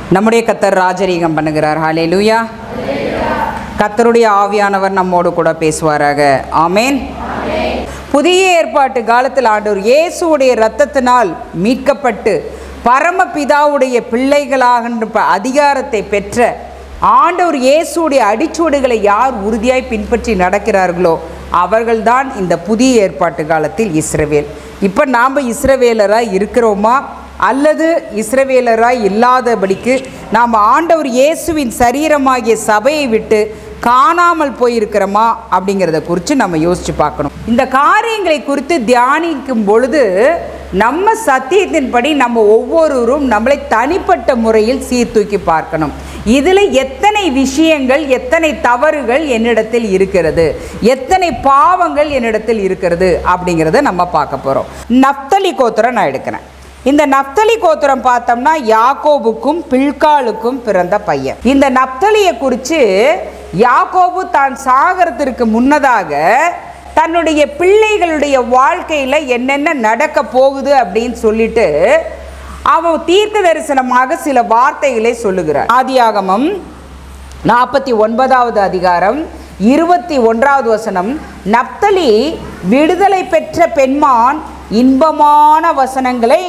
நம்முடைய கத்தர் ராஜரீகம் பண்ணுகிறார் ஹாலே லூயா கத்தருடைய ஆவியானவர் நம்மோடு கூட பேசுவாராக ஆமேன் புதிய ஏற்பாட்டு காலத்தில் ஆண்டவர் இயேசுவுடைய இரத்தத்தினால் மீட்கப்பட்டு பரமபிதாவுடைய பிள்ளைகளாகின்ற ப- அதிகாரத்தை பெற்ற ஆண்டவர் இயேசுவுடைய அடிச்சுவடுகளை யார் உறுதியாய் பின்பற்றி நடக்கிறார்களோ அவர்கள்தான் இந்த புதிய ஏற்பாட்டு காலத்தில் இஸ்ரவேல் இப்போ நாம் இஸ்ரவேலராக இருக்கிறோமா அல்லது இஸ்ரவேலராய் இல்லாதபடிக்கு நாம் ஆண்டவர் இயேசுவின் சரீரமாகிய சபையை விட்டு காணாமல் போயிருக்கிறோமா அப்படிங்கிறத குறித்து நம்ம யோசித்து பார்க்கணும் இந்த காரியங்களை குறித்து தியானிக்கும் பொழுது நம்ம சத்தியத்தின்படி நம்ம ஒவ்வொருவரும் நம்மளை தனிப்பட்ட முறையில் சீர்தூக்கி பார்க்கணும் இதில் எத்தனை விஷயங்கள் எத்தனை தவறுகள் என்னிடத்தில் இருக்கிறது எத்தனை பாவங்கள் என்னிடத்தில் இருக்கிறது அப்படிங்கிறத நம்ம பார்க்க போகிறோம் நப்தலி கோத்திரம் நான் எடுக்கிறேன் இந்த நப்தலி கோத்திரம் பார்த்தோம்னா யாக்கோபுக்கும் பில்காலுக்கும் பிறந்த பையன் இந்த நப்தலியை குறித்து யாக்கோபு தான் சாகரத்திற்கு முன்னதாக தன்னுடைய பிள்ளைகளுடைய வாழ்க்கையில் என்னென்ன நடக்க போகுது அப்படின்னு சொல்லிட்டு அவன் தீர்க்க தரிசனமாக சில வார்த்தைகளை சொல்லுகிறார் ஆதியாகமம் நாற்பத்தி ஒன்பதாவது அதிகாரம் இருபத்தி ஒன்றாவது வசனம் நப்தலி விடுதலை பெற்ற பெண்மான் இன்பமான வசனங்களை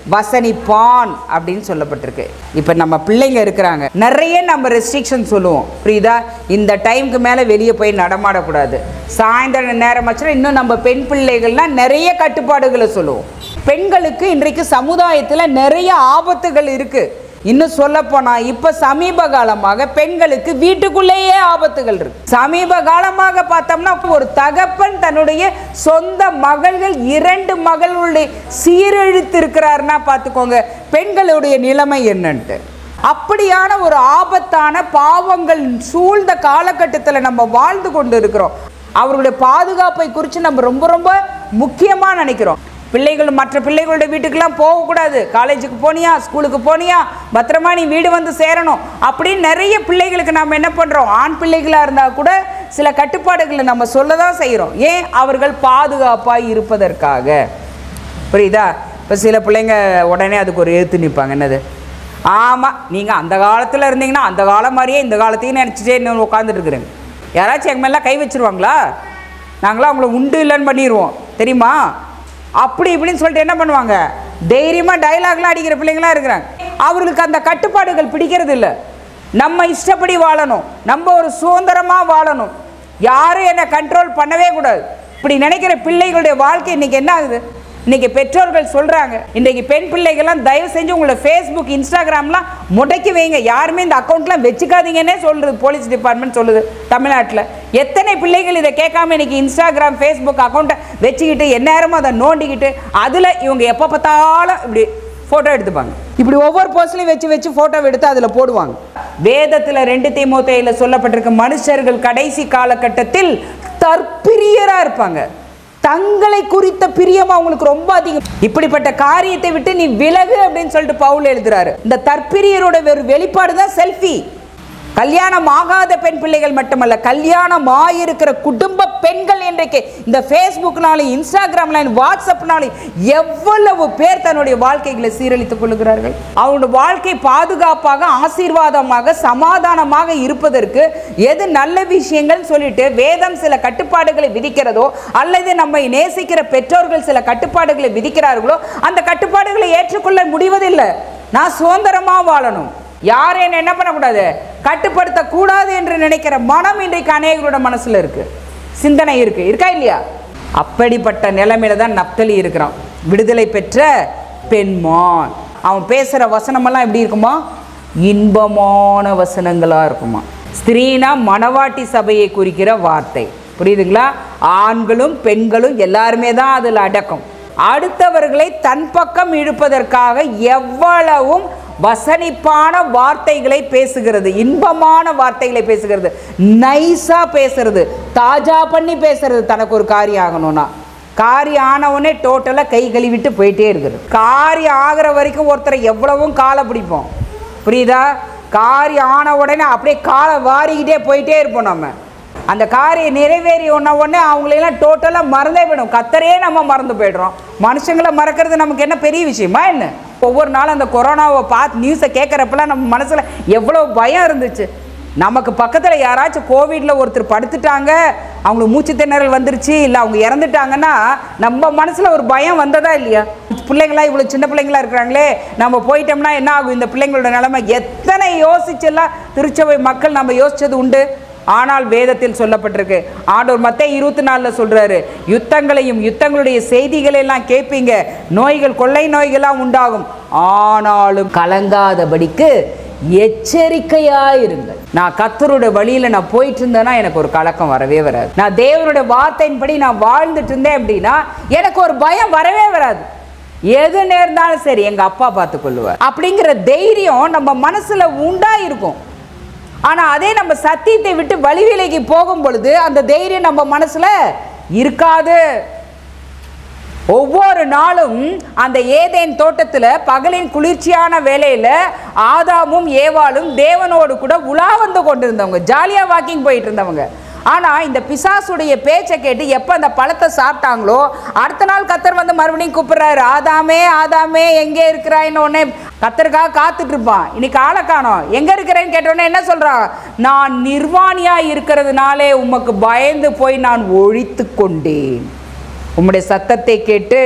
வசனிப்பான் அப்படின்னு சொல்லப்பட்டிருக்கு இப்போ நம்ம பிள்ளைங்க இருக்கிறாங்க நிறைய நம்ம ரெஸ்ட்ரிக்ஷன் சொல்லுவோம் புரியுதா இந்த டைம்க்கு மேலே வெளியே போய் நடமாடக்கூடாது சாயந்தரம் நேரம் ஆச்சுன்னா இன்னும் நம்ம பெண் பிள்ளைகள்லாம் நிறைய கட்டுப்பாடுகளை சொல்லுவோம் பெண்களுக்கு இன்றைக்கு சமுதாயத்தில் நிறைய ஆபத்துகள் இருக்குது இன்னும் சொல்ல போனா இப்ப சமீப காலமாக பெண்களுக்கு வீட்டுக்குள்ளேயே ஆபத்துகள் இருக்கு சமீப காலமாக பார்த்தோம்னா ஒரு தகப்பன் தன்னுடைய சொந்த மகள்கள் இரண்டு மகளுடைய சீரழித்து இருக்கிறாருன்னா பார்த்துக்கோங்க பெண்களுடைய நிலைமை என்னன்ட்டு அப்படியான ஒரு ஆபத்தான பாவங்கள் சூழ்ந்த காலகட்டத்தில் நம்ம வாழ்ந்து கொண்டு இருக்கிறோம் அவர்களுடைய பாதுகாப்பை குறித்து நம்ம ரொம்ப ரொம்ப முக்கியமாக நினைக்கிறோம் பிள்ளைகள் மற்ற பிள்ளைகளோட வீட்டுக்கெல்லாம் போகக்கூடாது காலேஜுக்கு போனியா ஸ்கூலுக்கு போனியா பத்திரமா நீ வீடு வந்து சேரணும் அப்படின்னு நிறைய பிள்ளைகளுக்கு நம்ம என்ன பண்ணுறோம் ஆண் பிள்ளைகளாக இருந்தால் கூட சில கட்டுப்பாடுகளை நம்ம சொல்ல தான் செய்கிறோம் ஏன் அவர்கள் பாதுகாப்பாக இருப்பதற்காக புரியுதா இப்போ சில பிள்ளைங்க உடனே அதுக்கு ஒரு எழுத்து நிற்பாங்க என்னது ஆமாம் நீங்கள் அந்த காலத்தில் இருந்தீங்கன்னா அந்த காலம் மாதிரியே இந்த காலத்தையும் நினச்சிட்டே இன்னும் உட்காந்துட்டு இருக்கிறேங்க யாராச்சும் எங்கள் மேலாம் கை வச்சிருவாங்களா நாங்களாம் அவங்கள உண்டு இல்லைன்னு பண்ணிடுவோம் தெரியுமா அப்படி இப்படின்னு சொல்லிட்டு என்ன பண்ணுவாங்க தைரியமாக டைலாக்லாம் அடிக்கிற பிள்ளைங்களாம் இருக்கிறாங்க அவர்களுக்கு அந்த கட்டுப்பாடுகள் பிடிக்கிறது இல்லை நம்ம இஷ்டப்படி வாழணும் நம்ம ஒரு சுதந்திரமாக வாழணும் யாரும் என்னை கண்ட்ரோல் பண்ணவே கூடாது இப்படி நினைக்கிற பிள்ளைகளுடைய வாழ்க்கை இன்னைக்கு என்ன ஆகுது இன்னைக்கு பெற்றோர்கள் சொல்றாங்க இன்னைக்கு பெண் பிள்ளைகள்லாம் தயவு செஞ்சு உங்களை ஃபேஸ்புக் இன்ஸ்டாகிராம்லாம் முடக்கி வைங்க யாருமே இந்த அக்கௌண்ட்லாம் வச்சுக்காதீங்கன்னே சொல்றது போலீஸ் டிபார்ட்மெண்ட் சொல்லுது தமிழ்நாட்டில் எத்தனை பிள்ளைகள் இதை கேட்காம இன்னைக்கு இன்ஸ்டாகிராம் ஃபேஸ்புக் அக்கௌண்ட்டை வச்சுக்கிட்டு எந்நேரமும் அதை நோண்டிக்கிட்டு அதில் இவங்க எப்போ பார்த்தாலும் இப்படி ஃபோட்டோ எடுத்துப்பாங்க இப்படி ஒவ்வொரு போஸ்ட்லையும் வச்சு வச்சு ஃபோட்டோ எடுத்து அதில் போடுவாங்க வேதத்தில் ரெண்டு தீமோத்தேயில சொல்லப்பட்டிருக்க மனுஷர்கள் கடைசி காலகட்டத்தில் தற்பிரியராக இருப்பாங்க தங்களை குறித்த பிரியம் அவங்களுக்கு ரொம்ப அதிகம் இப்படிப்பட்ட காரியத்தை விட்டு நீ விலகு அப்படின்னு சொல்லிட்டு பவுல் எழுதுறாரு இந்த தற்பிரியரோட வெறு வெளிப்பாடு தான் செல்ஃபி கல்யாணம் ஆகாத பெண் பிள்ளைகள் மட்டுமல்ல கல்யாணம் ஆயிருக்கிற குடும்ப பெண்கள் இன்றைக்கு இந்த ஃபேஸ்புக்னாலும் இன்ஸ்டாகிராம்னாலும் வாட்ஸ்அப்னாலும் எவ்வளவு பேர் தன்னுடைய வாழ்க்கைகளை சீரழித்துக் கொள்கிறார்கள் அவங்களுடைய வாழ்க்கை பாதுகாப்பாக ஆசீர்வாதமாக சமாதானமாக இருப்பதற்கு எது நல்ல விஷயங்கள் சொல்லிட்டு வேதம் சில கட்டுப்பாடுகளை விதிக்கிறதோ அல்லது நம்மை நேசிக்கிற பெற்றோர்கள் சில கட்டுப்பாடுகளை விதிக்கிறார்களோ அந்த கட்டுப்பாடுகளை ஏற்றுக்கொள்ள முடிவதில்லை நான் சுதந்திரமா வாழணும் யாரும் என்ன என்ன பண்ணக்கூடாது கட்டுப்படுத்தக்கூடாது என்று நினைக்கிற மனம் இன்றைக்கு அநேகரோட மனசுல இருக்கு சிந்தனை இருக்கு இருக்கா இல்லையா அப்படிப்பட்ட நிலைமையில தான் நப்தலி இருக்கிறான் விடுதலை பெற்ற பெண்மான் அவன் பேசுகிற வசனமெல்லாம் எப்படி இருக்குமா இன்பமான வசனங்களாக இருக்குமா ஸ்திரீனா மணவாட்டி சபையை குறிக்கிற வார்த்தை புரியுதுங்களா ஆண்களும் பெண்களும் எல்லாருமே தான் அதில் அடக்கம் அடுத்தவர்களை தன் பக்கம் இழுப்பதற்காக எவ்வளவும் வசனிப்பான வார்த்தைகளை பேசுகிறது இன்பமான வார்த்தைகளை பேசுகிறது நைஸா பேசுறது தாஜா பண்ணி பேசுறது தனக்கு ஒரு காரியம் ஆகணும்னா காரியம் ஆனவுடனே டோட்டலாக கை கழுவிட்டு போயிட்டே இருக்குது காரியம் ஆகிற வரைக்கும் ஒருத்தரை எவ்வளவும் காலை பிடிப்போம் புரியுதா காரியம் ஆன உடனே அப்படியே காலை வாரிக்கிட்டே போயிட்டே இருப்போம் நம்ம அந்த காரியம் நிறைவேறி ஒன்ன உடனே அவங்களெல்லாம் டோட்டலாக மறந்தே போயிடும் கத்தரே நம்ம மறந்து போயிடுறோம் மனுஷங்களை மறக்கிறது நமக்கு என்ன பெரிய விஷயமா என்ன ஒவ்வொரு நாளும் அந்த கொரோனாவை பார்த்து நியூஸை கேட்குறப்பெல்லாம் நம்ம மனசில் எவ்வளோ பயம் இருந்துச்சு நமக்கு பக்கத்தில் யாராச்சும் கோவிடில் ஒருத்தர் படுத்துட்டாங்க அவங்களுக்கு மூச்சு திணறல் வந்துருச்சு இல்லை அவங்க இறந்துட்டாங்கன்னா நம்ம மனசில் ஒரு பயம் வந்ததா இல்லையா பிள்ளைங்களா இவ்வளோ சின்ன பிள்ளைங்களா இருக்கிறாங்களே நம்ம போயிட்டோம்னா என்ன ஆகும் இந்த பிள்ளைங்களோட நிலைமை எத்தனை யோசிச்செல்லாம் திருச்சபை மக்கள் நம்ம யோசிச்சது உண்டு ஆனால் வேதத்தில் சொல்லப்பட்டிருக்கு ஆண்டவர் மத்த இருபத்தி நாலில் சொல்றாரு யுத்தங்களையும் யுத்தங்களுடைய செய்திகளை எல்லாம் கேட்பீங்க நோய்கள் கொள்ளை நோய்கள்லாம் உண்டாகும் ஆனாலும் கலங்காதபடிக்கு எச்சரிக்கையாயிருங்கள் நான் கத்தருடைய வழியில நான் போயிட்டு இருந்தேன்னா எனக்கு ஒரு கலக்கம் வரவே வராது நான் தேவனுடைய வார்த்தையின்படி நான் வாழ்ந்துட்டு இருந்தேன் அப்படின்னா எனக்கு ஒரு பயம் வரவே வராது எது நேர்ந்தாலும் சரி எங்க அப்பா பார்த்து கொள்ளுவார் அப்படிங்கிற தைரியம் நம்ம மனசுல உண்டா இருக்கும் ஆனா அதே நம்ம சத்தியத்தை விட்டு வழி விலகி போகும் பொழுது அந்த தைரியம் நம்ம மனசுல இருக்காது ஒவ்வொரு நாளும் அந்த ஏதேன் தோட்டத்தில் பகலின் குளிர்ச்சியான வேலையில் ஆதாமும் ஏவாளும் தேவனோடு கூட உலா வந்து கொண்டிருந்தவங்க ஜாலியாக வாக்கிங் போயிட்டு இருந்தவங்க ஆனால் இந்த பிசாசுடைய பேச்சை கேட்டு எப்போ அந்த பழத்தை சாப்பிட்டாங்களோ அடுத்த நாள் கத்தர் வந்து மறுபடியும் கூப்பிடுறாரு ஆதாமே ஆதாமே எங்கே இருக்கிறாயின்னு உடனே கத்தருக்காக காத்துட்டு இருப்பான் இன்னைக்கு ஆளை காணோம் எங்கே இருக்கிறேன்னு கேட்டோடனே என்ன சொல்கிறான் நான் நிர்வாணியாக இருக்கிறதுனாலே உமக்கு பயந்து போய் நான் ஒழித்து கொண்டேன் உம்முடைய சத்தத்தை கேட்டு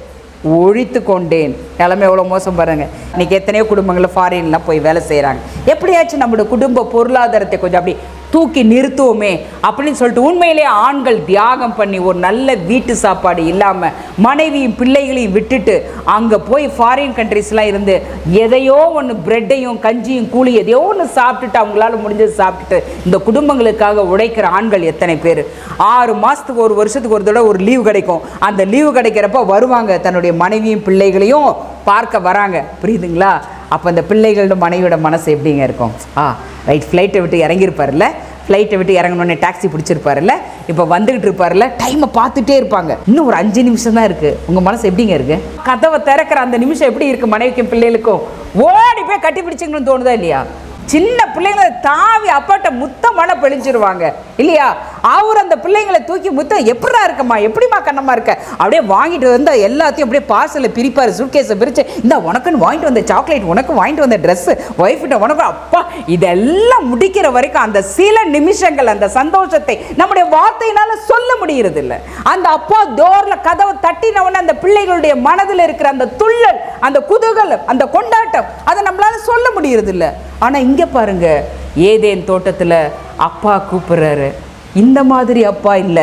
ஒழித்து கொண்டேன் நிலைமை எவ்வளோ மோசம் பாருங்க இன்னைக்கு எத்தனையோ குடும்பங்களில் ஃபாரின்லாம் போய் வேலை செய்கிறாங்க எப்படியாச்சும் நம்மளோட குடும்ப பொருளாதாரத்தை கொஞ்சம் அப்படி தூக்கி நிறுத்துவோமே அப்படின்னு சொல்லிட்டு உண்மையிலே ஆண்கள் தியாகம் பண்ணி ஒரு நல்ல வீட்டு சாப்பாடு இல்லாமல் மனைவியும் பிள்ளைகளையும் விட்டுட்டு அங்கே போய் ஃபாரின் கண்ட்ரீஸ்லாம் இருந்து எதையோ ஒன்று பிரெட்டையும் கஞ்சியும் கூலி எதையோ ஒன்று சாப்பிட்டுட்டு அவங்களால முடிஞ்சது சாப்பிட்டுட்டு இந்த குடும்பங்களுக்காக உழைக்கிற ஆண்கள் எத்தனை பேர் ஆறு மாதத்துக்கு ஒரு வருஷத்துக்கு ஒரு தடவை ஒரு லீவு கிடைக்கும் அந்த லீவு கிடைக்கிறப்ப வருவாங்க தன்னுடைய மனைவியும் பிள்ளைகளையும் பார்க்க வராங்க புரியுதுங்களா அப்போ அந்த பிள்ளைகளோட மனைவியோட மனசு எப்படிங்க இருக்கும் ஆ ரைட் ஃப்ளைட்டை விட்டு இறங்கியிருப்பார்ல ஃப்ளைட்டை விட்டு இறங்கணுன்னே டாக்ஸி பிடிச்சிருப்பாருல்ல இப்போ வந்துகிட்டு இருப்பாருல்ல டைமை பார்த்துட்டே இருப்பாங்க இன்னும் ஒரு அஞ்சு நிமிஷம் தான் இருக்குது உங்கள் மனசு எப்படிங்க இருக்கு கதவை திறக்கிற அந்த நிமிஷம் எப்படி இருக்கு மனைவிக்கும் பிள்ளைகளுக்கும் ஓடி போய் கட்டி பிடிச்சிங்கன்னு தோணுதா இல்லையா சின்ன பிள்ளைங்களை தாவி அப்பாட்ட முத்தமான பெழிஞ்சிருவாங்க இல்லையா அவர் அந்த பிள்ளைங்களை தூக்கி முத்தம் எப்படா இருக்கம்மா எப்படிம்மா கண்ணம்மா இருக்க அப்படியே வாங்கிட்டு வந்தா எல்லாத்தையும் அப்படியே பார்சலில் பிரிப்பார் சூட்கேஸை பிரித்து இந்த உனக்குன்னு வாங்கிட்டு வந்த சாக்லேட் உனக்கு வாங்கிட்டு வந்த ட்ரெஸ்ஸு ஒய்ஃப்கிட்ட உனக்கு அப்பா இதெல்லாம் முடிக்கிற வரைக்கும் அந்த சில நிமிஷங்கள் அந்த சந்தோஷத்தை நம்முடைய வார்த்தையினால சொல்ல முடியறது இல்ல அந்த அப்பா டோர்ல கதவை தட்டினவன அந்த பிள்ளைகளுடைய மனதில் இருக்கிற அந்த துள்ளல் அந்த குதூகலம் அந்த கொண்டாட்டம் அதை நம்மளால சொல்ல முடியறது இல்ல ஆனா இங்க பாருங்க ஏதேன் தோட்டத்துல அப்பா கூப்பிடுறாரு இந்த மாதிரி அப்பா இல்ல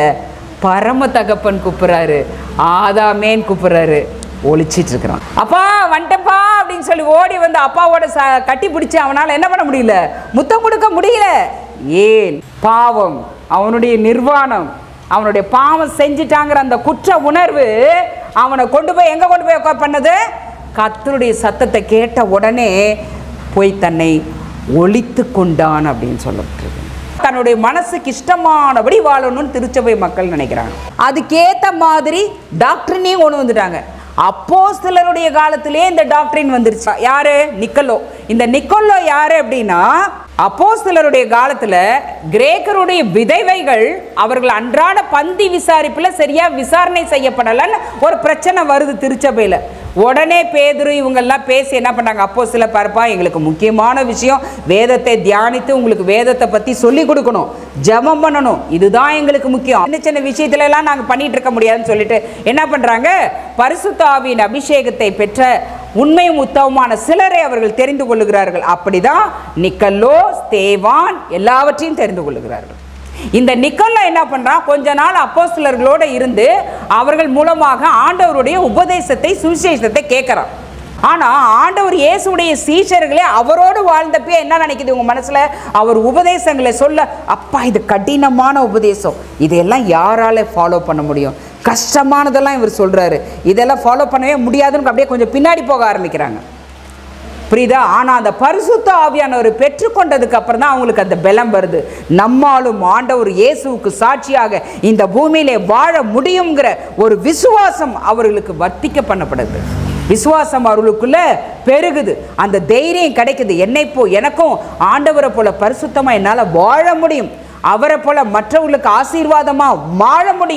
பரம தகப்பன் கூப்பிடுறாரு ஆதாமேன் கூப்பிடுறாரு ஒளிச்சிட்டு இருக்கிறான் அப்பா வந்துட்டப்பா அப்படின்னு சொல்லி ஓடி வந்து அப்பாவோட ச கட்டி பிடிச்சு அவனால் என்ன பண்ண முடியல முத்தம் கொடுக்க முடியல ஏன் பாவம் அவனுடைய நிர்வாணம் அவனுடைய பாவம் செஞ்சிட்டாங்கிற அந்த குற்ற உணர்வு அவனை கொண்டு போய் எங்கே கொண்டு போய் உட்கார் பண்ணது கத்தருடைய சத்தத்தை கேட்ட உடனே போய் தன்னை ஒழித்து கொண்டான் அப்படின்னு சொல்லப்பட்டிருக்கு தன்னுடைய மனசுக்கு இஷ்டமானபடி வாழணும்னு திருச்சபை மக்கள் நினைக்கிறாங்க அதுக்கேற்ற மாதிரி டாக்டரினையும் கொண்டு வந்துட்டாங்க அப்போ சிலருடைய காலத்திலே இந்த டாக்டரின் வந்துருச்சு யாரு நிக்கலோ இந்த நிக்கோலோ யாரு அப்படின்னா அப்போ சிலருடைய காலத்துல கிரேக்கருடைய விதைவைகள் அவர்கள் அன்றாட பந்தி விசாரிப்புல சரியா விசாரணை செய்யப்படலன்னு ஒரு பிரச்சனை வருது திருச்சபையில உடனே பேதுரு இவங்கெல்லாம் பேசி என்ன பண்ணாங்க அப்போ சில பரப்பா எங்களுக்கு முக்கியமான விஷயம் வேதத்தை தியானித்து உங்களுக்கு வேதத்தை பற்றி சொல்லி கொடுக்கணும் ஜெபம் பண்ணணும் இதுதான் எங்களுக்கு முக்கியம் சின்ன சின்ன விஷயத்துல எல்லாம் நாங்கள் பண்ணிட்டு இருக்க முடியாதுன்னு சொல்லிட்டு என்ன பண்ணுறாங்க பரிசுத்தாவின் அபிஷேகத்தை பெற்ற உண்மையும் உத்தவமான சிலரை அவர்கள் தெரிந்து கொள்ளுகிறார்கள் அப்படிதான் நிக்கல்லோ ஸ்தேவான் எல்லாவற்றையும் தெரிந்து கொள்ளுகிறார்கள் இந்த நிக்கல்ல என்ன பண்றான் கொஞ்ச நாள் அப்போஸ்தலர்களோட இருந்து அவர்கள் மூலமாக ஆண்டவருடைய உபதேசத்தை சுவிசேஷத்தை கேட்கறான் ஆனா ஆண்டவர் இயேசுடைய சீஷர்களே அவரோடு வாழ்ந்தப்பே என்ன நினைக்குது உங்க மனசுல அவர் உபதேசங்களை சொல்ல அப்பா இது கடினமான உபதேசம் இதையெல்லாம் யாரால ஃபாலோ பண்ண முடியும் கஷ்டமானதெல்லாம் இவர் சொல்றாரு இதெல்லாம் ஃபாலோ பண்ணவே முடியாதுன்னு அப்படியே கொஞ்சம் பின்னாடி போக ஆரம்பிக்கிறாங்க புரியுதா ஆனால் அந்த பரிசுத்த ஆவியானவர் பெற்றுக்கொண்டதுக்கு அப்புறம் தான் அவங்களுக்கு அந்த பலம் வருது நம்மாலும் ஆண்டவர் இயேசுவுக்கு சாட்சியாக இந்த பூமியிலே வாழ முடியுங்கிற ஒரு விசுவாசம் அவர்களுக்கு வர்த்திக்க பண்ணப்படுது விசுவாசம் அவர்களுக்குள்ள பெருகுது அந்த தைரியம் கிடைக்குது என்னை போ எனக்கும் ஆண்டவரை போல பரிசுத்தமாக என்னால் வாழ முடியும் அவரை போல மற்றவர்களுக்கு ஆசீர்வாதமாக வாழ முடியும்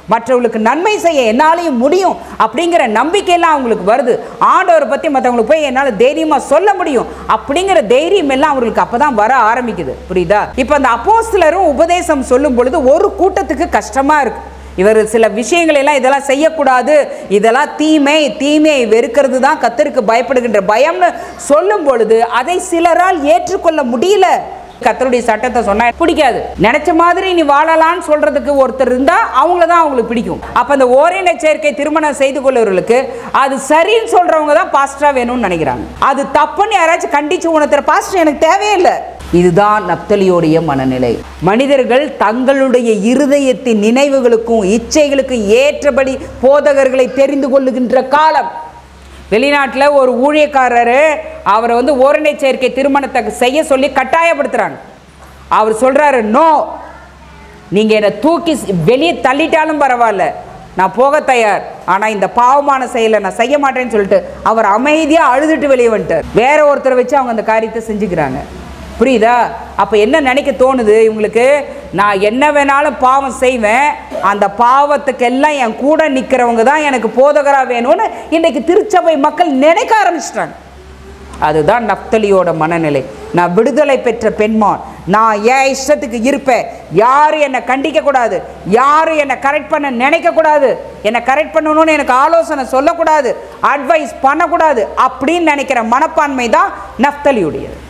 மற்றவங்களுக்கு நன்மை செய்ய என்னாலையும் முடியும் அப்படிங்கிற நம்பிக்கையெல்லாம் அவங்களுக்கு வருது ஆண்டவரை பற்றி மற்றவங்களுக்கு போய் என்னால் தைரியமாக சொல்ல முடியும் அப்படிங்கிற தைரியம் எல்லாம் அவங்களுக்கு அப்போ தான் வர ஆரம்பிக்குது புரியுதா இப்போ அந்த அப்போஸ்தலரும் உபதேசம் சொல்லும் பொழுது ஒரு கூட்டத்துக்கு கஷ்டமாக இருக்கு இவர் சில விஷயங்கள் எல்லாம் இதெல்லாம் செய்யக்கூடாது இதெல்லாம் தீமை தீமையை வெறுக்கிறது தான் கத்தருக்கு பயப்படுகின்ற பயம்னு சொல்லும் பொழுது அதை சிலரால் ஏற்றுக்கொள்ள முடியல கத்தருடைய சட்டத்தை சொன்னா பிடிக்காது நினைச்ச மாதிரி நீ வாழலாம்னு சொல்றதுக்கு ஒருத்தர் இருந்தா அவங்கள தான் அவங்களுக்கு பிடிக்கும் அப்ப அந்த ஓரின சேர்க்கை திருமணம் செய்து கொள்ளவர்களுக்கு அது சரின்னு சொல்றவங்க தான் பாஸ்டரா வேணும்னு நினைக்கிறாங்க அது தப்புன்னு யாராச்சும் கண்டிச்சு உணர்த்துற பாஸ்டர் எனக்கு தேவையில்லை இதுதான் நப்தலியோடைய மனநிலை மனிதர்கள் தங்களுடைய இருதயத்தின் நினைவுகளுக்கும் இச்சைகளுக்கும் ஏற்றபடி போதகர்களை தெரிந்து கொள்ளுகின்ற காலம் வெளிநாட்டில் ஒரு ஊழியக்காரர் அவரை வந்து ஓரணை சேர்க்கை திருமணத்தை செய்ய சொல்லி கட்டாயப்படுத்துகிறாங்க அவர் சொல்கிறாரு நோ நீங்கள் என்னை தூக்கி வெளியே தள்ளிட்டாலும் பரவாயில்ல நான் போக தயார் ஆனால் இந்த பாவமான செயலை நான் செய்ய மாட்டேன்னு சொல்லிட்டு அவர் அமைதியாக அழுதுட்டு வெளியே வந்துட்டார் வேற ஒருத்தரை வச்சு அவங்க அந்த காரியத்தை செஞ்சுக்கிறாங்க புரியுதா அப்போ என்ன நினைக்க தோணுது இவங்களுக்கு நான் என்ன வேணாலும் பாவம் செய்வேன் அந்த பாவத்துக்கெல்லாம் என் கூட நிற்கிறவங்க தான் எனக்கு போதகராக வேணும்னு இன்னைக்கு திருச்சபை மக்கள் நினைக்க ஆரம்பிச்சிட்டாங்க அதுதான் நப்தலியோட மனநிலை நான் விடுதலை பெற்ற பெண்மான் நான் என் இஷ்டத்துக்கு இருப்பேன் யாரும் என்னை கண்டிக்க கூடாது யாரும் என்னை கரெக்ட் பண்ண நினைக்க கூடாது என்னை கரெக்ட் பண்ணணும்னு எனக்கு ஆலோசனை சொல்லக்கூடாது அட்வைஸ் பண்ணக்கூடாது அப்படின்னு நினைக்கிற மனப்பான்மை தான் நப்தலியுடையது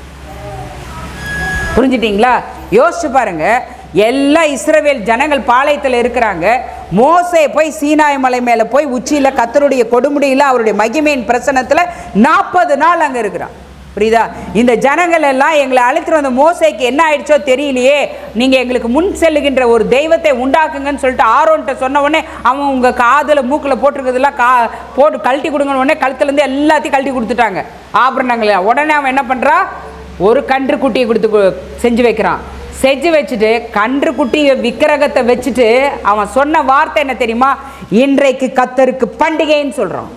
புரிஞ்சிட்டிங்களா யோசிச்சு பாருங்க எல்லா இஸ்ரவேல் ஜனங்கள் பாளையத்தில் இருக்கிறாங்க மோசே போய் சீனாய் மலை மேலே போய் உச்சியில் கத்தருடைய கொடுமுடியில் அவருடைய மகிமையின் பிரசனத்தில் நாற்பது நாள் அங்கே இருக்கிறான் புரியுதா இந்த ஜனங்கள் எல்லாம் எங்களை அழைத்துட்டு வந்த மோசைக்கு என்ன ஆயிடுச்சோ தெரியலையே நீங்கள் எங்களுக்கு முன் செல்லுகின்ற ஒரு தெய்வத்தை உண்டாக்குங்கன்னு சொல்லிட்டு ஆரோன்ட்ட சொன்ன உடனே அவன் உங்கள் காதில் மூக்கில் போட்டிருக்கிறதெல்லாம் கா போட்டு கழட்டி கொடுங்கன்னு உடனே கழுத்துலேருந்து எல்லாத்தையும் கழட்டி கொடுத்துட்டாங்க ஆபரணங்களை உடனே அவன் என்ன பண்ணுறான் ஒரு கன்று குட்டியை கொடுத்து கு- செஞ்சு வைக்கிறான் செஞ்சு வச்சுட்டு கன்று குட்டியை விக்கிரகத்தை வச்சுட்டு அவன் சொன்ன வார்த்தை என்ன தெரியுமா இன்றைக்கு கத்தருக்கு பண்டிகைன்னு சொல்றான்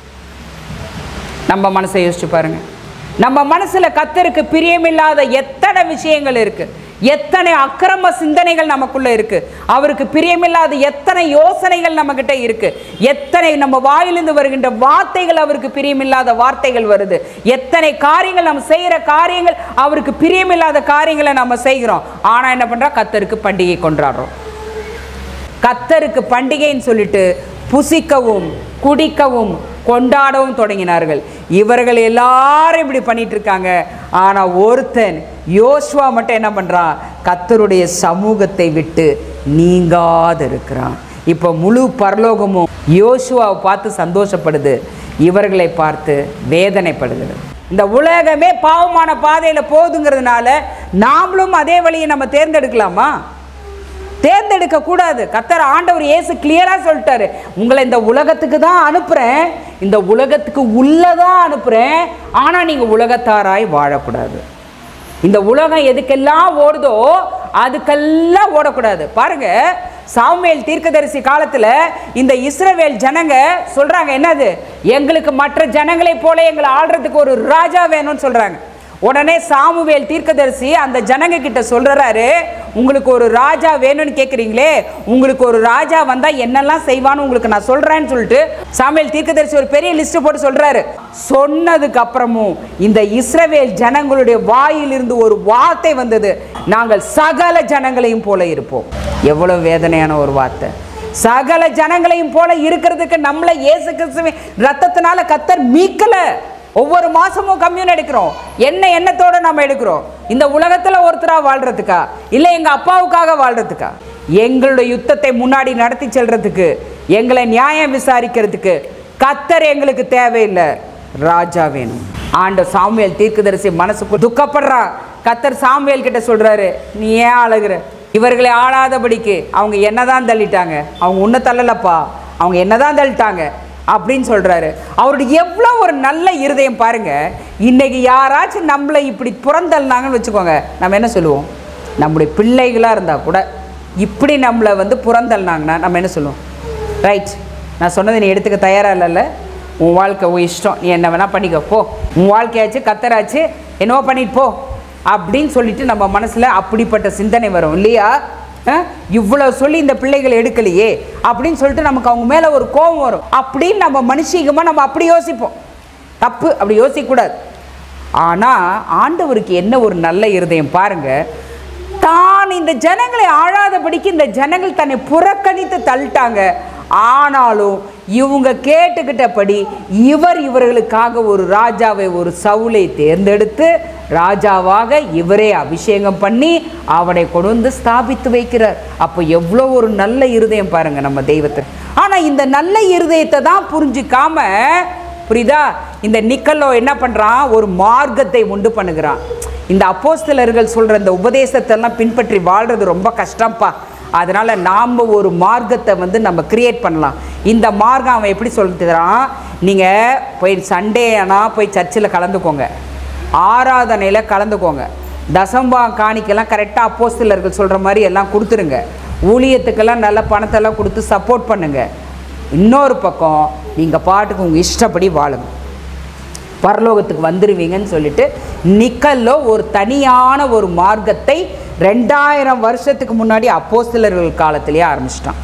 நம்ம மனசை யோசிச்சு பாருங்க நம்ம மனசுல கத்தருக்கு பிரியமில்லாத எத்தனை விஷயங்கள் இருக்கு எத்தனை அக்கிரம சிந்தனைகள் நமக்குள்ள இருக்கு அவருக்கு பிரியமில்லாத எத்தனை யோசனைகள் நம்ம கிட்ட இருக்கு எத்தனை நம்ம வாயிலிருந்து வருகின்ற வார்த்தைகள் அவருக்கு பிரியமில்லாத வார்த்தைகள் வருது எத்தனை காரியங்கள் நம்ம செய்யற காரியங்கள் அவருக்கு பிரியமில்லாத காரியங்களை நம்ம செய்கிறோம் ஆனா என்ன பண்றோம் கத்தருக்கு பண்டிகை கொண்டாடுறோம் கத்தருக்கு பண்டிகைன்னு சொல்லிட்டு புசிக்கவும் குடிக்கவும் கொண்டாடவும் தொடங்கினார்கள் இவர்கள் எல்லாரும் இப்படி பண்ணிட்டு இருக்காங்க ஆனா ஒருத்தன் யோசுவா மட்டும் என்ன பண்றான் கத்தருடைய சமூகத்தை விட்டு நீங்காது இருக்கிறான் இப்போ முழு பரலோகமும் யோசுவாவை பார்த்து சந்தோஷப்படுது இவர்களை பார்த்து வேதனைப்படுகிறது இந்த உலகமே பாவமான பாதையில் போகுதுங்கிறதுனால நாமளும் அதே வழியை நம்ம தேர்ந்தெடுக்கலாமா தேர்ந்தெடுக்க கூடாது கத்தர் ஆண்டவர் இயேசு கிளியரா சொல்லிட்டாரு உங்களை இந்த உலகத்துக்கு தான் அனுப்புறேன் இந்த உலகத்துக்கு உள்ளதான் அனுப்புறேன் ஆனா நீங்க உலகத்தாராய் வாழக்கூடாது இந்த உலகம் எதுக்கெல்லாம் ஓடுதோ அதுக்கெல்லாம் ஓடக்கூடாது பாருங்க சாமுவேல் தீர்க்கதரிசி காலத்துல இந்த இஸ்ரவேல் ஜனங்க சொல்றாங்க என்னது எங்களுக்கு மற்ற ஜனங்களைப் போல எங்களை ஆள்றதுக்கு ஒரு ராஜா வேணும்னு சொல்றாங்க உடனே சாமுவேல் தீர்க்கதரிசி அந்த ஜனங்க கிட்ட சொல்றாரு உங்களுக்கு ஒரு ராஜா வேணும்னு கேட்குறீங்களே உங்களுக்கு ஒரு ராஜா வந்தா என்னெல்லாம் செய்வான்னு உங்களுக்கு நான் சொல்றேன்னு சொல்லிட்டு சாமுவேல் தீர்க்கதரிசி ஒரு பெரிய லிஸ்ட் போட்டு சொல்றாரு சொன்னதுக்கு அப்புறமும் இந்த இஸ்ரவேல் ஜனங்களுடைய வாயிலிருந்து ஒரு வார்த்தை வந்தது நாங்கள் சகல ஜனங்களையும் போல இருப்போம் எவ்வளவு வேதனையான ஒரு வார்த்தை சகல ஜனங்களையும் போல இருக்கிறதுக்கு நம்மளை இயேசு கிறிஸ்துவின் ரத்தத்தினால கத்தர் மீட்கல ஒவ்வொரு மாசமும் கம்யூன் எடுக்கிறோம் என்ன எண்ணத்தோட நம்ம எடுக்கிறோம் இந்த உலகத்துல ஒருத்தரா வாழ்றதுக்கா இல்ல எங்க அப்பாவுக்காக வாழ்றதுக்கா எங்களுடைய யுத்தத்தை முன்னாடி நடத்தி செல்றதுக்கு எங்களை நியாயம் விசாரிக்கிறதுக்கு கத்தர் எங்களுக்கு தேவையில்லை ராஜா வேணும் ஆண்ட சாமுவேல் தீர்க்கதரிசி மனசுக்கு துக்கப்படுறா கத்தர் சாமுவேல் கிட்ட சொல்றாரு நீ ஏன் அழகுற இவர்களை ஆளாதபடிக்கு அவங்க என்னதான் தள்ளிட்டாங்க அவங்க உன்னை தள்ளலப்பா அவங்க என்னதான் தள்ளிட்டாங்க அப்படின்னு சொல்றாரு அவருடைய எவ்வளோ ஒரு நல்ல இருதயம் பாருங்க இன்னைக்கு யாராச்சும் நம்மளை இப்படி புறந்தள்ளினாங்கன்னு வச்சுக்கோங்க நம்ம என்ன சொல்லுவோம் நம்முடைய பிள்ளைகளாக இருந்தால் கூட இப்படி நம்மளை வந்து புறந்தள்ளினாங்கன்னா நம்ம என்ன சொல்லுவோம் ரைட் நான் சொன்னதை நீ எடுத்துக்க தயாரா இல்லைல்ல உன் வாழ்க்கை உன் இஷ்டம் நீ என்ன வேணால் பண்ணிக்கோ போ உன் வாழ்க்கையாச்சு கத்தராச்சு என்னவோ பண்ணிட்டு போ அப்படின்னு சொல்லிட்டு நம்ம மனசில் அப்படிப்பட்ட சிந்தனை வரும் இல்லையா அஹ், இவ்வளவு சொல்லி இந்த பிள்ளைகள் எடுக்கலையே அப்படின்னு சொல்லிட்டு நமக்கு அவங்க மேலே ஒரு கோபம் வரும் அப்படின்னு நம்ம மனுஷிகமாக நம்ம அப்படி யோசிப்போம் தப்பு அப்படி யோசிக்கக்கூடாது ஆனால் ஆண்டவருக்கு என்ன ஒரு நல்ல இருதயம் பாருங்க தான் இந்த ஜனங்களை ஆழாதபடிக்கு இந்த ஜனங்கள் தன்னை புறக்கணித்து தள்ளிட்டாங்க ஆனாலும் இவங்க கேட்டுக்கிட்டபடி இவர் இவர்களுக்காக ஒரு ராஜாவை ஒரு சவுலை தேர்ந்தெடுத்து ராஜாவாக இவரே அபிஷேகம் பண்ணி அவனை கொண்டு வந்து ஸ்தாபித்து வைக்கிறார் அப்போ எவ்வளோ ஒரு நல்ல இருதயம் பாருங்க நம்ம தெய்வத்தை ஆனால் இந்த நல்ல இருதயத்தை தான் புரிஞ்சுக்காம புரியுதா இந்த நிக்கல்லோ என்ன பண்ணுறான் ஒரு மார்க்கத்தை உண்டு பண்ணுகிறான் இந்த அப்போஸ்தலர்கள் சொல்கிற இந்த உபதேசத்தெல்லாம் பின்பற்றி வாழ்கிறது ரொம்ப கஷ்டம்ப்பா அதனால் நாம் ஒரு மார்க்கத்தை வந்து நம்ம கிரியேட் பண்ணலாம் இந்த மார்க்கம் அவன் எப்படி சொல்லிட்டுறான் நீங்கள் போய் சண்டே ஆனால் போய் சர்ச்சில் கலந்துக்கோங்க ஆராதனையில் கலந்துக்கோங்க தசம்பா காணிக்கெல்லாம் கரெக்டாக அப்போஸ்தலர்கள் சொல்கிற மாதிரி எல்லாம் கொடுத்துருங்க ஊழியத்துக்கெல்லாம் நல்ல பணத்தெல்லாம் கொடுத்து சப்போர்ட் பண்ணுங்கள் இன்னொரு பக்கம் நீங்கள் பாட்டுக்கு உங்கள் இஷ்டப்படி வாழுங்க பரலோகத்துக்கு வந்துடுவீங்கன்னு சொல்லிட்டு நிக்கல்லோ ஒரு தனியான ஒரு மார்க்கத்தை ரெண்டாயிரம் வருஷத்துக்கு முன்னாடி அப்போஸ்தலர்கள் காலத்திலேயே ஆரம்பிச்சிட்டான்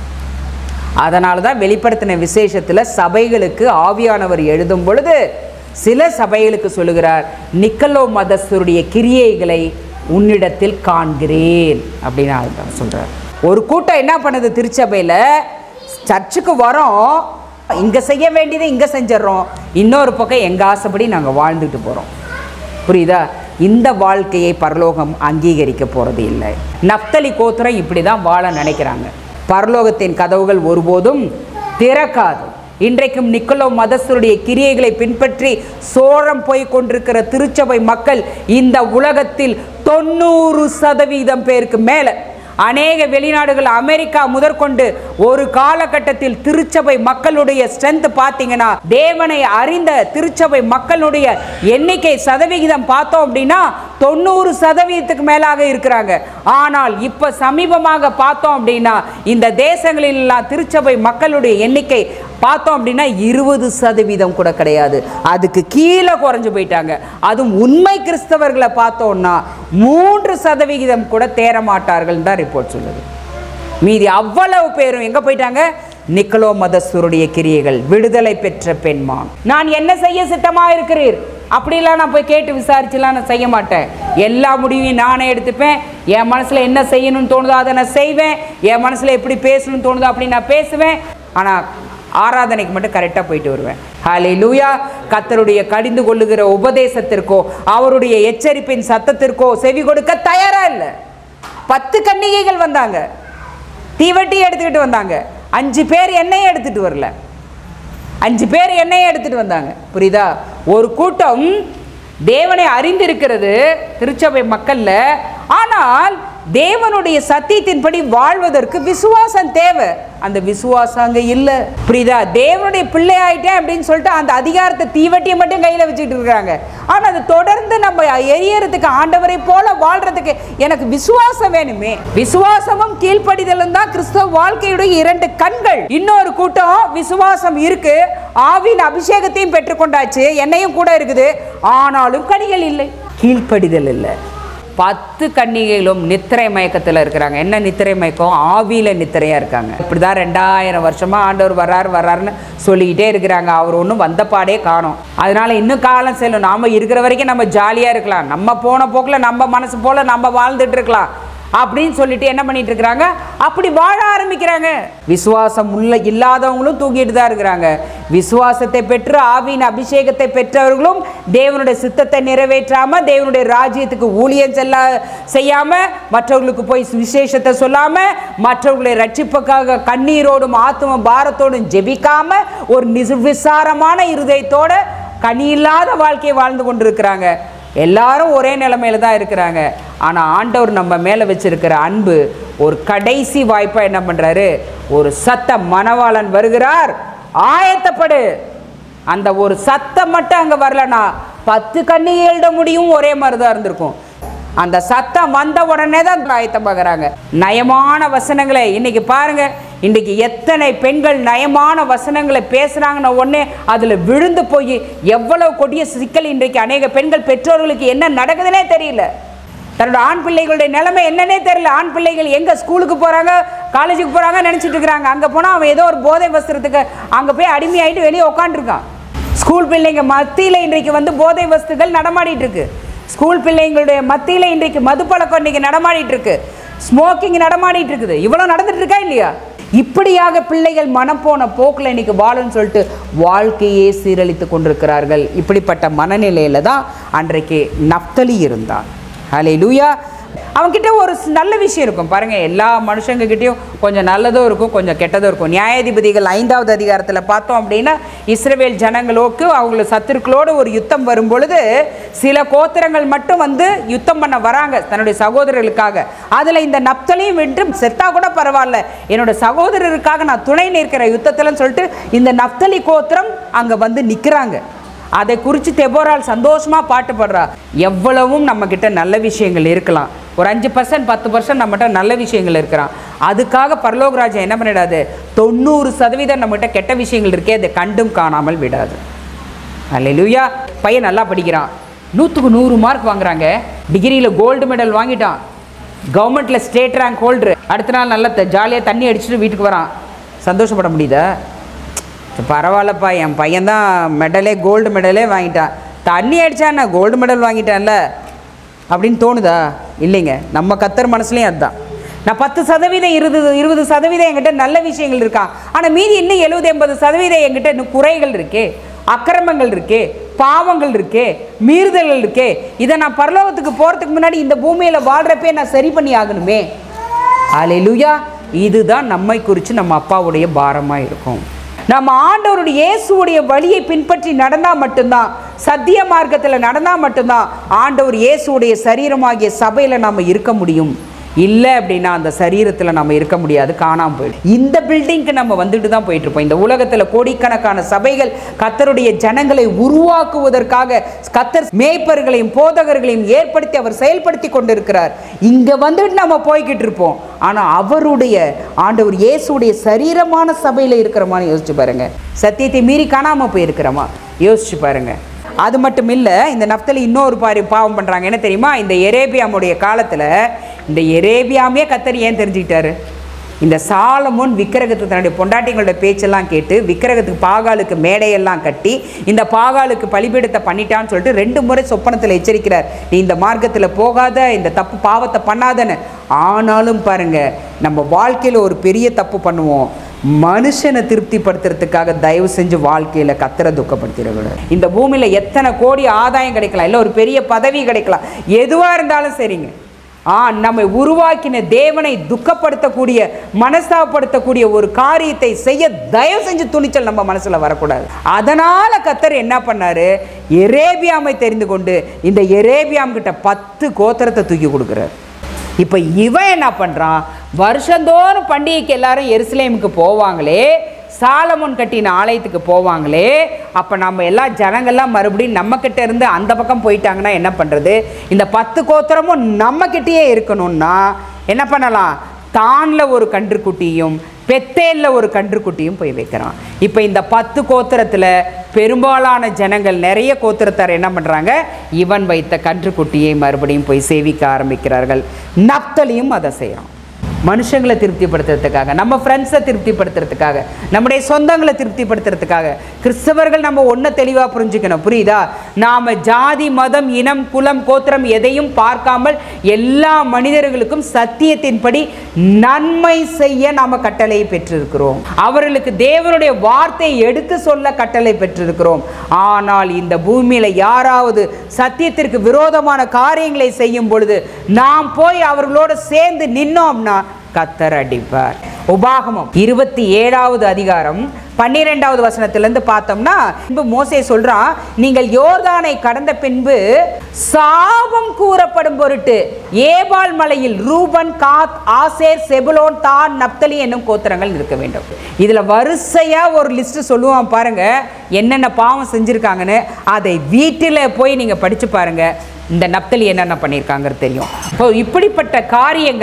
அதனால தான் வெளிப்படுத்தின விசேஷத்தில் சபைகளுக்கு ஆவியானவர் எழுதும் பொழுது சில சபைகளுக்கு சொல்லுகிறார் நிக்கலோ மதஸ்தருடைய கிரியைகளை உன்னிடத்தில் காண்கிறேன் அப்படின்னு அவர் சொல்கிறார் ஒரு கூட்டம் என்ன பண்ணுது திருச்சபையில் சர்ச்சுக்கு வரோம் இங்கே செய்ய வேண்டியதை இங்கே செஞ்சிடறோம் இன்னொரு பக்கம் எங்கள் ஆசைப்படி நாங்கள் வாழ்ந்துட்டு போகிறோம் புரியுதா இந்த வாழ்க்கையை பரலோகம் அங்கீகரிக்க போகிறது இல்லை நப்தலி கோத்திரம் இப்படி தான் வாழ நினைக்கிறாங்க பரலோகத்தின் கதவுகள் ஒருபோதும் திறக்காது இன்றைக்கும் நிக்கலோ மதஸ்தருடைய கிரியைகளை பின்பற்றி சோழம் போய் கொண்டிருக்கிற திருச்சபை மக்கள் இந்த உலகத்தில் தொண்ணூறு சதவீதம் பேருக்கு மேலே அநேக வெளிநாடுகள் அமெரிக்கா முதற்கொண்டு ஒரு காலகட்டத்தில் திருச்சபை மக்களுடைய ஸ்ட்ரென்த் பார்த்தீங்கன்னா தேவனை அறிந்த திருச்சபை மக்களுடைய எண்ணிக்கை சதவிகிதம் பார்த்தோம் அப்படின்னா தொண்ணூறு சதவீதத்துக்கு மேலாக இருக்கிறாங்க ஆனால் இப்போ சமீபமாக பார்த்தோம் அப்படின்னா இந்த தேசங்களிலெல்லாம் திருச்சபை மக்களுடைய எண்ணிக்கை பார்த்தோம் அப்படின்னா இருபது சதவீதம் கூட கிடையாது அதுக்கு கீழே குறைஞ்சு போயிட்டாங்க அதுவும் உண்மை கிறிஸ்தவர்களை பார்த்தோம்னா மூன்று சதவிகிதம் கூட தேர மாட்டார்கள் தான் ரிப்போர்ட் சொல்லுது மீதி அவ்வளவு பேரும் எங்க போயிட்டாங்க நிக்கலோ மதஸ்தருடைய கிரியைகள் விடுதலை பெற்ற பெண்மான் நான் என்ன செய்ய சித்தமா இருக்கிறீர் அப்படிலாம் நான் போய் கேட்டு விசாரிச்சுலாம் நான் செய்ய மாட்டேன் எல்லா முடிவையும் நானே எடுத்துப்பேன் என் மனசில் என்ன செய்யணும்னு தோணுதோ அதை நான் செய்வேன் என் மனசில் எப்படி பேசணும்னு தோணுதோ அப்படி நான் பேசுவேன் ஆனால் ஆராதனைக்கு மட்டும் கரெக்டாக போயிட்டு வருவேன் ஹாலே லூயா கத்தருடைய கடிந்து கொள்ளுகிற உபதேசத்திற்கோ அவருடைய எச்சரிப்பின் சத்தத்திற்கோ செவி கொடுக்க தயாரா இல்லை பத்து கன்னிகைகள் வந்தாங்க தீவட்டி எடுத்துக்கிட்டு வந்தாங்க அஞ்சு பேர் எண்ணெயை எடுத்துட்டு வரல அஞ்சு பேர் எண்ணெயை எடுத்துட்டு வந்தாங்க புரியுதா ஒரு கூட்டம் தேவனை அறிந்திருக்கிறது திருச்சபை மக்கள்ல ஆனால் தேவனுடைய சத்தியத்தின்படி வாழ்வதற்கு விசுவாசம் தேவை அந்த விசுவாசம் அங்க இல்ல புரியுதா தேவனுடைய பிள்ளை ஆயிட்டேன் அப்படின்னு சொல்லிட்டு அந்த அதிகாரத்தை தீவட்டியை மட்டும் கையில வச்சுட்டு இருக்காங்க ஆனா அதை தொடர்ந்து நம்ம எரியறதுக்கு ஆண்டவரை போல வாழ்றதுக்கு எனக்கு விசுவாசம் வேணுமே விசுவாசமும் கீழ்ப்படிதலும் தான் கிறிஸ்தவ வாழ்க்கையுடைய இரண்டு கண்கள் இன்னொரு கூட்டம் விசுவாசம் இருக்கு ஆவின் அபிஷேகத்தையும் பெற்றுக்கொண்டாச்சு என்னையும் கூட இருக்குது ஆனாலும் கனிகள் இல்லை கீழ்ப்படிதல் இல்லை பத்து கன்னிகைகளும் நித்திரை மயக்கத்தில் இருக்கிறாங்க என்ன நித்திரை மயக்கம் ஆவியில் நித்திரையாக இருக்காங்க இப்படி தான் ரெண்டாயிரம் வருஷமாக ஆண்டவர் வர்றாரு வர்றாருன்னு சொல்லிக்கிட்டே இருக்கிறாங்க அவர் ஒன்றும் வந்த பாடே காணும் அதனால இன்னும் காலம் செல்லும் நாம் இருக்கிற வரைக்கும் நம்ம ஜாலியாக இருக்கலாம் நம்ம போன போக்கில் நம்ம மனசு போல் நம்ம வாழ்ந்துட்டு இருக்கலாம் அப்படின்னு சொல்லிட்டு என்ன பண்ணிட்டு இருக்கிறாங்க அப்படி வாழ ஆரம்பிக்கிறாங்க விசுவாசம் உள்ள இல்லாதவங்களும் தூங்கிட்டு தான் இருக்கிறாங்க விசுவாசத்தை பெற்று ஆவியின் அபிஷேகத்தை பெற்றவர்களும் தேவனுடைய சித்தத்தை நிறைவேற்றாம தேவனுடைய ராஜ்யத்துக்கு ஊழியம் செல்ல செய்யாம மற்றவர்களுக்கு போய் விசேஷத்தை சொல்லாம மற்றவர்களை ரட்சிப்புக்காக கண்ணீரோடும் ஆத்தும பாரத்தோடும் ஜெபிக்காம ஒரு நிர்விசாரமான இருதயத்தோட கனி இல்லாத வாழ்க்கையை வாழ்ந்து கொண்டிருக்கிறாங்க எல்லாரும் ஒரே நிலைமையில தான் இருக்கிறாங்க ஆனால் ஆண்டவர் நம்ம மேலே வச்சிருக்கிற அன்பு ஒரு கடைசி வாய்ப்பாக என்ன பண்ணுறாரு ஒரு சத்த மணவாளன் வருகிறார் ஆயத்தப்படு அந்த ஒரு சத்தம் மட்டும் அங்கே வரலனா பத்து கண்ணிகளிட முடியும் ஒரே மாதிரி தான் இருந்திருக்கும் அந்த சத்தம் வந்த உடனே தான் ஆயத்தமாகறாங்க நயமான வசனங்களை இன்னைக்கு பாருங்க இன்றைக்கு எத்தனை பெண்கள் நயமான வசனங்களை பேசுகிறாங்கன்னு உடனே அதில் விழுந்து போய் எவ்வளவு கொடிய சிக்கல் இன்றைக்கு அநேக பெண்கள் பெற்றோர்களுக்கு என்ன நடக்குதுன்னே தெரியல தன்னோட ஆண் பிள்ளைகளுடைய நிலைமை என்னன்னே தெரியல ஆண் பிள்ளைகள் எங்க ஸ்கூலுக்கு போறாங்க காலேஜுக்கு போறாங்க நினைச்சிட்டு இருக்கிறாங்க அங்க போனா அவன் ஏதோ ஒரு போதை வஸ்திரத்துக்கு அங்க போய் அடிமையாயிட்டு வெளியே உட்காந்துருக்கான் ஸ்கூல் பிள்ளைங்க மத்தியில இன்றைக்கு வந்து போதை வஸ்துகள் நடமாடிட்டு இருக்கு ஸ்கூல் பிள்ளைங்களுடைய மத்தியில இன்றைக்கு மது பழக்கம் இன்னைக்கு நடமாடிட்டு இருக்கு ஸ்மோக்கிங் நடமாடிட்டு இருக்குது இவ்வளவு நடந்துட்டு இருக்கா இல்லையா இப்படியாக பிள்ளைகள் மனம் போன போக்கில் இன்னைக்கு வாழும்னு சொல்லிட்டு வாழ்க்கையே சீரழித்து கொண்டிருக்கிறார்கள் இப்படிப்பட்ட மனநிலையில தான் அன்றைக்கு நப்தலி இருந்தான் ஹலே லூயா அவன்கிட்ட ஒரு ஸ்- நல்ல விஷயம் இருக்கும் பாருங்க எல்லா மனுஷங்க கிட்டயும் கொஞ்சம் நல்லதும் இருக்கும் கொஞ்சம் கெட்டதும் இருக்கும் நியாயாதிபதிகள் ஐந்தாவது அதிகாரத்தில் பார்த்தோம் அப்படின்னா இஸ்ரவேல் ஜனங்களோக்கு அவங்கள சத்துருக்களோடு ஒரு யுத்தம் வரும் பொழுது சில கோத்திரங்கள் மட்டும் வந்து யுத்தம் பண்ண வராங்க தன்னுடைய சகோதரர்களுக்காக அதில் இந்த நப்தலையும் விட்டு செத்தா கூட பரவாயில்ல என்னோட சகோதரருக்காக நான் துணை நிற்கிற யுத்தத்தில்னு சொல்லிட்டு இந்த நப்தலி கோத்திரம் அங்கே வந்து நிற்கிறாங்க அதை குறித்து தெபோரால் சந்தோஷமா பாட்டு பாடுறா எவ்வளவும் நம்ம கிட்ட நல்ல விஷயங்கள் இருக்கலாம் ஒரு அஞ்சு பர்சன்ட் பத்து பர்சன்ட் நம்மகிட்ட நல்ல விஷயங்கள் இருக்கிறான் அதுக்காக பரலோகராஜா என்ன பண்ணிடாது தொண்ணூறு சதவீதம் நம்மகிட்ட கெட்ட விஷயங்கள் இருக்கே அதை கண்டும் காணாமல் விடாது அல்லேலூயா பையன் நல்லா படிக்கிறான் நூற்றுக்கு நூறு மார்க் வாங்குறாங்க டிகிரியில் கோல்டு மெடல் வாங்கிட்டான் கவர்மெண்ட்டில் ஸ்டேட் ரேங்க் ஹோல்டரு அடுத்த நாள் நல்லா ஜாலியாக தண்ணி அடிச்சுட்டு வீட்டுக்கு வரான் சந்தோஷப்பட முடியுதா சரி, பரவாயில்லப்பா என் பையன் தான் மெடலே கோல்டு மெடலே வாங்கிட்டான் தண்ணி அடிச்சான் கோல்டு மெடல் வாங்கிட்டான்ல அப்படின்னு தோணுதா இல்லைங்க நம்ம கத்தர் மனசுலேயும் அதுதான் நான் பத்து சதவீதம் இருபது இருபது சதவீதம் என்கிட்ட நல்ல விஷயங்கள் இருக்கான் ஆனால் மீதி இன்னும் எழுபது எண்பது சதவீதம் என்கிட்ட இன்னும் குறைகள் இருக்கே அக்கிரமங்கள் இருக்கே பாவங்கள் இருக்கே மீறுதல்கள் இருக்கே இதை நான் பரலோகத்துக்கு போகிறதுக்கு முன்னாடி இந்த பூமியில் வாழ்கிறப்பே நான் சரி பண்ணி ஆகணுமே ஹalleluya இதுதான் நம்மை குறித்து நம்ம அப்பாவுடைய பாரமாக இருக்கும் நம்ம ஆண்டவருடைய இயேசுவுடைய வழியை பின்பற்றி நடந்தால் மட்டும்தான் சத்திய மார்க்கத்தில் நடந்தால் மட்டும்தான் ஆண்டவர் இயேசுவுடைய சரீரமாகிய சபையில் நம்ம இருக்க முடியும் இல்லை அப்படின்னா அந்த சரீரத்தில் நம்ம இருக்க முடியாது காணாமல் போயிடும் இந்த பில்டிங்க்கு நம்ம வந்துட்டு தான் போயிட்டு இருப்போம் இந்த உலகத்தில் கோடிக்கணக்கான சபைகள் கத்தருடைய ஜனங்களை உருவாக்குவதற்காக கத்தர் மேய்ப்பர்களையும் போதகர்களையும் ஏற்படுத்தி அவர் செயல்படுத்தி கொண்டிருக்கிறார் இங்கே வந்துட்டு நம்ம போய்கிட்டு இருப்போம் ஆனால் அவருடைய ஆண்டவர் இயேசுடைய சரீரமான சபையில் இருக்கிறோமான்னு யோசிச்சு பாருங்க சத்தியத்தை மீறி காணாமல் போயிருக்கிறோமா யோசிச்சு பாருங்க அது மட்டும் இல்லை இந்த நப்தலி இன்னொரு பாரி பாவம் பண்ணுறாங்க என்ன தெரியுமா இந்த எரேபியாமுடைய காலத்தில் இந்த எரேபியாமே கத்தர் ஏன் தெரிஞ்சுக்கிட்டாரு இந்த சாலமோன் விக்கிரகத்துக்கு தன்னுடைய பொண்டாட்டிங்களோட பேச்செல்லாம் கேட்டு விக்கிரகத்துக்கு பாகாலுக்கு மேடையெல்லாம் கட்டி இந்த பாகாலுக்கு பலிபீடத்தை பண்ணிட்டான்னு சொல்லிட்டு ரெண்டு முறை சொப்பனத்தில் எச்சரிக்கிறார் நீ இந்த மார்க்கத்தில் போகாத இந்த தப்பு பாவத்தை பண்ணாதன்னு ஆனாலும் பாருங்க நம்ம வாழ்க்கையில் ஒரு பெரிய தப்பு பண்ணுவோம் மனுஷனை திருப்திப்படுத்துறதுக்காக தயவு செஞ்சு வாழ்க்கையில் கத்தரை துக்கப்படுத்திடக்கூடாது இந்த பூமியில் எத்தனை கோடி ஆதாயம் கிடைக்கலாம் இல்லை ஒரு பெரிய பதவி கிடைக்கலாம் எதுவாக இருந்தாலும் சரிங்க ஆ நம்மை உருவாக்கின தேவனை துக்கப்படுத்தக்கூடிய மனஸ்தாபப்படுத்தக்கூடிய ஒரு காரியத்தை செய்ய தயவு செஞ்சு துணிச்சல் நம்ம மனசுல வரக்கூடாது அதனால கத்தர் என்ன பண்ணாரு எரேபியாமை தெரிந்து கொண்டு இந்த எரேபியாம் கிட்ட பத்து கோத்திரத்தை தூக்கி கொடுக்குறாரு இப்போ இவன் என்ன பண்ணுறான் வருஷந்தோறும் பண்டிகைக்கு எல்லாரும் எருசலேமுக்கு போவாங்களே சாலமோன் கட்டின ஆலயத்துக்கு போவாங்களே அப்போ நம்ம எல்லா ஜனங்கள்லாம் மறுபடியும் நம்மக்கிட்ட இருந்து அந்த பக்கம் போயிட்டாங்கன்னா என்ன பண்ணுறது இந்த பத்து கோத்திரமும் நம்மக்கிட்டேயே இருக்கணும்னா என்ன பண்ணலாம் தானில் ஒரு கன்றுக்குட்டியும் பெத்தேலில் ஒரு கன்றுக்குட்டியும் போய் வைக்கிறான் இப்போ இந்த பத்து கோத்திரத்தில் பெரும்பாலான ஜனங்கள் நிறைய கோத்திரத்தார் என்ன பண்ணுறாங்க இவன் வைத்த கன்றுக்குட்டியை மறுபடியும் போய் சேவிக்க ஆரம்பிக்கிறார்கள் நப்தலியும் அதை செய்கிறான் மனுஷங்களை திருப்திப்படுத்துறதுக்காக நம்ம ஃப்ரெண்ட்ஸை திருப்திப்படுத்துறதுக்காக நம்முடைய சொந்தங்களை திருப்திப்படுத்துறதுக்காக கிறிஸ்தவர்கள் நம்ம ஒன்றை தெளிவாக புரிஞ்சுக்கணும் புரியுதா நாம் ஜாதி மதம் இனம் குலம் கோத்திரம் எதையும் பார்க்காமல் எல்லா மனிதர்களுக்கும் சத்தியத்தின்படி நன்மை செய்ய நாம் கட்டளை பெற்றிருக்கிறோம் அவர்களுக்கு தேவனுடைய வார்த்தையை எடுத்து சொல்ல கட்டளை பெற்றிருக்கிறோம் ஆனால் இந்த பூமியில் யாராவது சத்தியத்திற்கு விரோதமான காரியங்களை செய்யும் பொழுது நாம் போய் அவர்களோடு சேர்ந்து நின்னோம்னா கத்தர் அடிப்பார் உபாகமம் இருபத்தி ஏழாவது அதிகாரம் பன்னிரெண்டாவது வசனத்திலிருந்து பார்த்தோம்னா பின்பு மோசே சொல்றான் நீங்கள் யோர்தானை கடந்த பின்பு சாபம் கூறப்படும் பொருட்டு ஏபால் மலையில் ரூபன் காத் ஆசேர் செபுலோன் தான் நப்தலி என்னும் கோத்திரங்கள் இருக்க வேண்டும் இதுல வரிசையா ஒரு லிஸ்ட் சொல்லுவான் பாருங்க என்னென்ன பாவம் செஞ்சிருக்காங்கன்னு அதை வீட்டில் போய் நீங்க படிச்சு பாருங்க இந்த நப்தலி என்னென்ன பண்ணியிருக்காங்கிறது தெரியும் இப்போ இப்படிப்பட்ட காரியங்கள்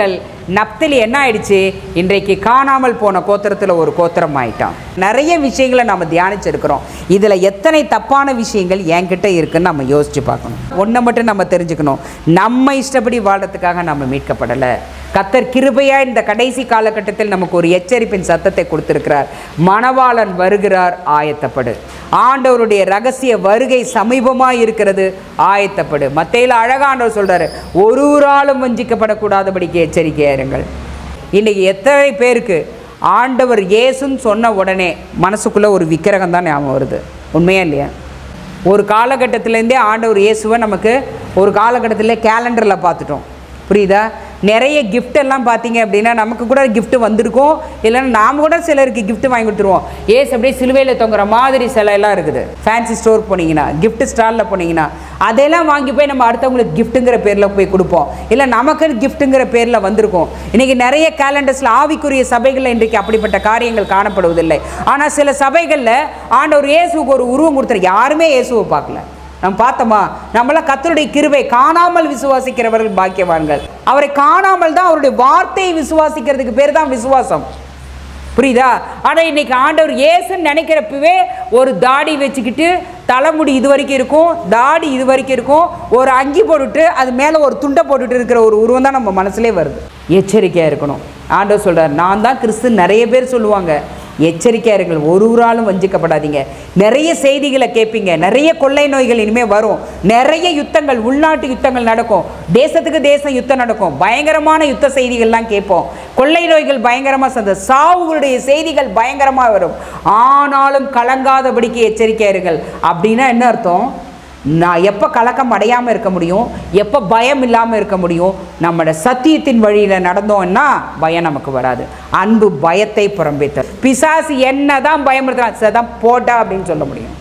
நப்தலி என்ன ஆயிடுச்சு இன்றைக்கு காணாமல் போன கோத்திரத்தில் ஒரு கோத்திரம் ஆயிட்டான் நிறைய விஷயங்களை நம்ம தியானிச்சிருக்கிறோம் இதில் எத்தனை தப்பான விஷயங்கள் என்கிட்ட இருக்குன்னு நம்ம யோசிச்சு பார்க்கணும் ஒன்றை மட்டும் நம்ம தெரிஞ்சுக்கணும் நம்ம இஷ்டப்படி வாழ்றதுக்காக நம்ம மீட்கப்படலை கத்தர் கிருபையா இந்த கடைசி காலகட்டத்தில் நமக்கு ஒரு எச்சரிப்பின் சத்தத்தை கொடுத்திருக்கிறார் மணவாளன் வருகிறார் ஆயத்தப்படு ஆண்டவருடைய ரகசிய வருகை சமீபமாக இருக்கிறது ஆயத்தப்படு மத்தையில் அழகாண்டவர் சொல்றாரு ஒருவராலும் வஞ்சிக்கப்படக்கூடாதபடிக்கு எச்சரிக்கையா இருங்கள் இன்னைக்கு எத்தனை பேருக்கு ஆண்டவர் இயேசுன்னு சொன்ன உடனே மனசுக்குள்ளே ஒரு விக்கிரகம் தான் ஞாபகம் வருது உண்மையா இல்லையா ஒரு காலகட்டத்திலேருந்தே ஆண்டவர் இயேசுவை நமக்கு ஒரு காலகட்டத்திலே கேலண்டரில் பார்த்துட்டோம் புரியுதா நிறைய gift எல்லாம் பார்த்தீங்க அப்படின்னா நமக்கு கூட gift வந்திருக்கும் இல்லைன்னா நாம் கூட சிலருக்கு gift வாங்கி கொடுத்துருவோம் ஏசு அப்படியே சிலுவையில் தொங்குற மாதிரி சிலை எல்லாம் இருக்குது ஃபேன்சி ஸ்டோர் போனீங்கன்னா gift ஸ்டாலில் போனீங்கன்னா அதெல்லாம் வாங்கி போய் நம்ம அடுத்தவங்களுக்கு கிஃப்ட்டுங்கிற பேரில் போய் கொடுப்போம் இல்லை நமக்கு கிஃப்ட்டுங்கிற பேரில் வந்திருக்கும் இன்றைக்கி நிறைய கேலண்டர்ஸில் ஆவிக்குரிய சபைகளில் இன்றைக்கு அப்படிப்பட்ட காரியங்கள் காணப்படுவதில்லை ஆனால் சில சபைகளில் ஆண்டவர் இயேசுவுக்கு ஒரு உருவம் கொடுத்துரு யாருமே இயேசுவை பார்க்கல நம்ம பார்த்தோமா நம்மளாம் கத்தருடைய கிருபை காணாமல் விசுவாசிக்கிறவர்கள் பாக்கியவான்கள் அவரை காணாமல் தான் அவருடைய வார்த்தையை விசுவாசிக்கிறதுக்கு பேர் தான் விசுவாசம் புரியுதா ஆனால் இன்னைக்கு ஆண்டவர் ஏசுன்னு நினைக்கிறப்பவே ஒரு தாடி வச்சுக்கிட்டு தலைமுடி இது வரைக்கும் இருக்கும் தாடி இது வரைக்கும் இருக்கும் ஒரு அங்கி போட்டுட்டு அது மேலே ஒரு துண்டை போட்டுட்டு இருக்கிற ஒரு உருவம் தான் நம்ம மனசுலே வருது எச்சரிக்கையாக இருக்கணும் ஆண்டவர் சொல்றார் நான் தான் கிறிஸ்து நிறைய பேர் சொல்லுவாங்க எச்சரிக்கையாக இருங்கள் ஒரு ஊராலும் வஞ்சிக்கப்படாதீங்க நிறைய செய்திகளை கேட்பீங்க நிறைய கொள்ளை நோய்கள் இனிமேல் வரும் நிறைய யுத்தங்கள் உள்நாட்டு யுத்தங்கள் நடக்கும் தேசத்துக்கு தேசம் யுத்தம் நடக்கும் பயங்கரமான யுத்த செய்திகள்லாம் கேட்போம் கொள்ளை நோய்கள் பயங்கரமாக சந்த சாவுகளுடைய செய்திகள் பயங்கரமாக வரும் ஆனாலும் கலங்காதபடிக்கு எச்சரிக்கையாக இருங்கள் அப்படின்னா என்ன அர்த்தம் நான் எப்போ கலக்கம் அடையாமல் இருக்க முடியும் எப்போ பயம் இல்லாமல் இருக்க முடியும் நம்மளோட சத்தியத்தின் வழியில் நடந்தோம்னா பயம் நமக்கு வராது அன்பு பயத்தை புறம்பேத்தல் பிசாசு என்ன தான் பயமுறுத்துறான் சதான் போட்டா அப்படின்னு சொல்ல முடியும்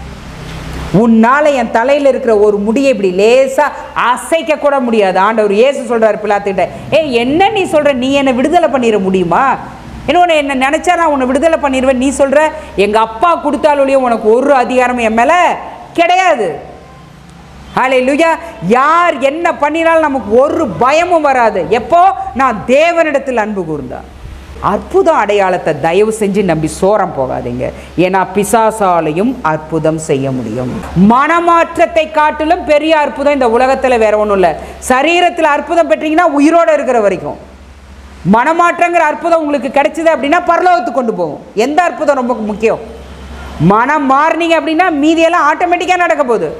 உன்னால் என் தலையில் இருக்கிற ஒரு முடியை இப்படி லேசாக அசைக்க கூட முடியாது ஆண்டவர் இயேசு சொல்கிறார் பிள்ளாத்திட்ட ஏ என்ன நீ சொல்கிற நீ என்னை விடுதலை பண்ணிட முடியுமா இன்னொன்று என்ன நினச்சா நான் உன்னை விடுதலை பண்ணிடுவேன் நீ சொல்கிற எங்கள் அப்பா கொடுத்தாலொழியும் உனக்கு ஒரு அதிகாரம் என் மேலே கிடையாது ஹலே லுயா யார் என்ன பண்ணினாலும் நமக்கு ஒரு பயமும் வராது எப்போ நான் தேவனிடத்தில் அன்பு கூர்ந்தா அற்புதம் அடையாளத்தை தயவு செஞ்சு நம்பி சோரம் போகாதீங்க ஏன்னா பிசாசாலையும் அற்புதம் செய்ய முடியும் மனமாற்றத்தை காட்டிலும் பெரிய அற்புதம் இந்த உலகத்தில் வேற ஒன்றும் இல்லை சரீரத்தில் அற்புதம் பெற்றீங்கன்னா உயிரோடு இருக்கிற வரைக்கும் மனமாற்றங்கிற அற்புதம் உங்களுக்கு கிடைச்சது அப்படின்னா பரலோகத்துக்கு கொண்டு போகும் எந்த அற்புதம் ரொம்ப முக்கியம் மனம் மாறினீங்க அப்படின்னா மீதியெல்லாம் ஆட்டோமேட்டிக்காக நடக்க போகுது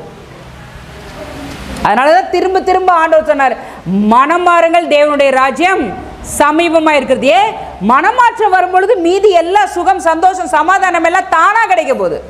அதனால தான் திரும்ப திரும்ப ஆண்டவர் சொன்னார் மனம் மாறுங்கள் தேவனுடைய ராஜ்யம் சமீபமாக இருக்கிறது ஏ மனமாற்றம் வரும்பொழுது மீதி எல்லா சுகம் சந்தோஷம் சமாதானம் எல்லாம் தானாக கிடைக்க போகுது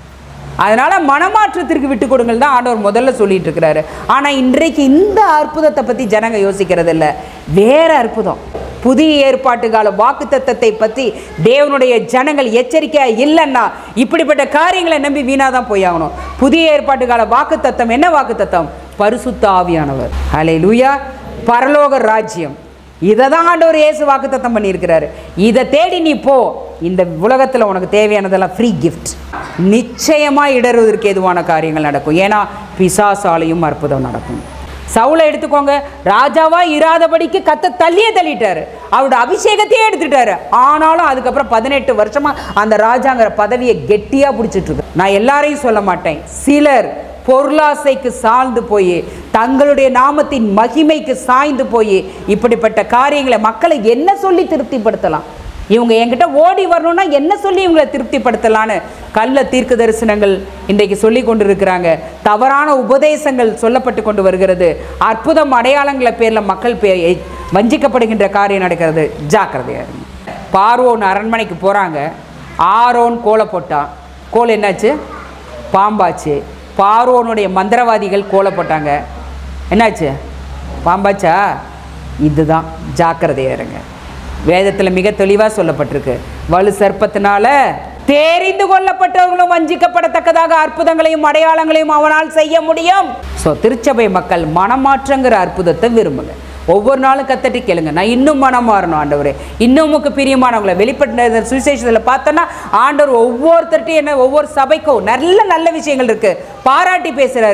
அதனால மனமாற்றத்திற்கு விட்டு கொடுங்கள் தான் ஆண்டவர் முதல்ல சொல்லிட்டு இருக்கிறாரு ஆனால் இன்றைக்கு இந்த அற்புதத்தை பற்றி ஜனங்க யோசிக்கிறது இல்லை வேற அற்புதம் புதிய ஏற்பாட்டு கால வாக்குத்தத்தத்தை பற்றி தேவனுடைய ஜனங்கள் எச்சரிக்கையாக இல்லைன்னா இப்படிப்பட்ட காரியங்களை நம்பி வீணாக தான் போய் ஆகணும் புதிய ஏற்பாட்டு கால வாக்குத்தத்தம் என்ன வாக்குத்தத்தம் பரிசுத்த ஆவியானவர் ஹலே லூயா பரலோக ராஜ்யம் இதை தான் ஆண்டவர் இயேசு வாக்குத்தத்தம் பண்ணியிருக்கிறாரு இதை தேடி நீ போ இந்த உலகத்தில் உனக்கு தேவையானதெல்லாம் ஃப்ரீ கிஃப்ட் நிச்சயமாக இடறுவதற்கு எதுவான காரியங்கள் நடக்கும் ஏன்னா பிசாசாலையும் அற்புதம் நடக்கும் சவுலை எடுத்துக்கோங்க ராஜாவா இராதபடிக்கு கத்த தள்ளியே தள்ளிட்டாரு அவரோட அபிஷேகத்தையே எடுத்துட்டாரு ஆனாலும் அதுக்கப்புறம் பதினெட்டு வருஷமா அந்த ராஜாங்கிற பதவியை கெட்டியா பிடிச்சிட்டு இருக்கு நான் எல்லாரையும் சொல்ல மாட்டேன் சிலர் பொருளாசைக்கு சார்ந்து போய் தங்களுடைய நாமத்தின் மகிமைக்கு சாய்ந்து போய் இப்படிப்பட்ட காரியங்களை மக்களை என்ன சொல்லி திருப்திப்படுத்தலாம் இவங்க என்கிட்ட ஓடி வரணும்னா என்ன சொல்லி இவங்களை திருப்திப்படுத்தலான்னு கள்ள தீர்க்க தரிசனங்கள் இன்றைக்கு சொல்லி கொண்டு இருக்கிறாங்க தவறான உபதேசங்கள் சொல்லப்பட்டு கொண்டு வருகிறது அற்புதம் அடையாளங்களை பேரில் மக்கள் பே வஞ்சிக்கப்படுகின்ற காரியம் நடக்கிறது ஜாக்கிரதையா இருங்க பார்வோன் அரண்மனைக்கு போகிறாங்க ஆரோன் கோலை போட்டான் கோல் என்னாச்சு பாம்பாச்சு பார்வோனுடைய மந்திரவாதிகள் கோலை போட்டாங்க என்னாச்சு பாம்பாச்சா இதுதான் ஜாக்கிரதையா இருங்க வேதத்தில் மிக தெளிவாக சொல்லப்பட்டிருக்கு வலு சர்ப்பத்தினால தெரிந்து கொள்ளப்பட்டவர்களும் வஞ்சிக்கப்படத்தக்கதாக அற்புதங்களையும் அடையாளங்களையும் அவனால் செய்ய முடியும் ஸோ திருச்சபை மக்கள் மனமாற்றங்கிற அற்புதத்தை விரும்புங்க ஒவ்வொரு நாளும் கத்தட்டி கேளுங்க நான் இன்னும் மனம் மாறணும் ஆண்டவரே இன்னும் உமக்கு பிரியமானவங்களை வெளிப்பட்ட சுவிசேஷத்தில் பார்த்தோன்னா ஆண்டவர் ஒவ்வொருத்தர்ட்டையும் என்ன ஒவ்வொரு சபைக்கும் நல்ல நல்ல விஷயங்கள் இருக்கு பாராட்டி பேசுறாரு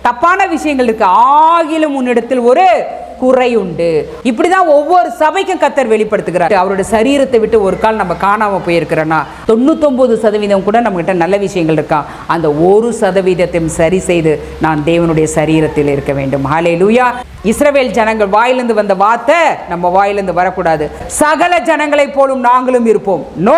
தப்பான விஷயங்கள் இருக்கு ஆகிலும் உன்னிடத்தில் ஒரு குறை உண்டு இப்படிதான் ஒவ்வொரு சபைக்கும் கத்தர் வெளிப்படுத்துகிறார் அவருடைய சரீரத்தை விட்டு ஒரு கால் நம்ம காணாம போயிருக்கிறோன்னா தொண்ணூத்தொன்பது சதவீதம் கூட நம்மகிட்ட நல்ல விஷயங்கள் இருக்கா அந்த ஒரு சதவீதத்தையும் சரி செய்து நான் தேவனுடைய சரீரத்தில் இருக்க வேண்டும் ஹாலே லூயா இஸ்ரவேல் ஜனங்கள் வாயிலிருந்து வந்த வார்த்தை நம்ம வாயிலிருந்து வரக்கூடாது சகல ஜனங்களைப் போலும் நாங்களும் இருப்போம் நோ